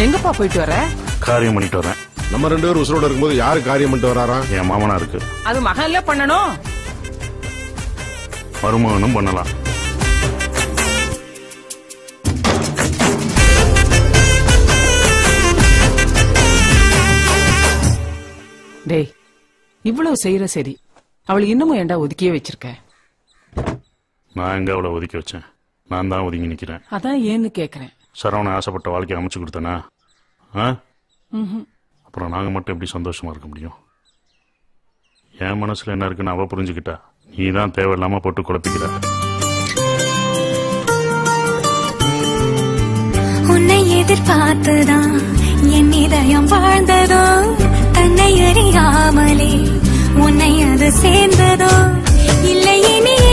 எங்கப்பா போயிட்டு வர காரியம் பண்ணிட்டு வரேன் நம்ம ரெண்டு பேரும் உசுரோட இருக்கும்போது யாரு காரியம் பண்ணிட்டு வராராம் என் மாமனா இருக்கு அது மகன்ல பண்ணணும் மருமகனும் பண்ணலாம் டேய் இவ்வளவு செய்யற சரி அவளை இன்னமும் ஏன்டா ஒதுக்கியே வச்சிருக்க நான் எங்க அவளை ஒதுக்கி வச்சேன் நான் தான் ஒதுங்கி நிக்கிறேன் அதான் ஏன்னு கேக்குறேன் சரவணன் ஆசைப்பட்ட வாழ்க்கையை அமைச்சு கொடுத்தனா ஆ அப்புறம் நாங்க மட்டும் எப்படி சந்தோஷமா இருக்க முடியும் என் மனசுல என்ன இருக்குன்னு அவ புரிஞ்சுக்கிட்டா நீ தான் தேவையில்லாம போட்டு குழப்பிக்கிற உன்னை எதிர்பார்த்துதான் என் இதயம் வாழ்ந்ததோ தன்னை அறியாமலே உன்னை அது சேர்ந்ததோ இல்லை இனி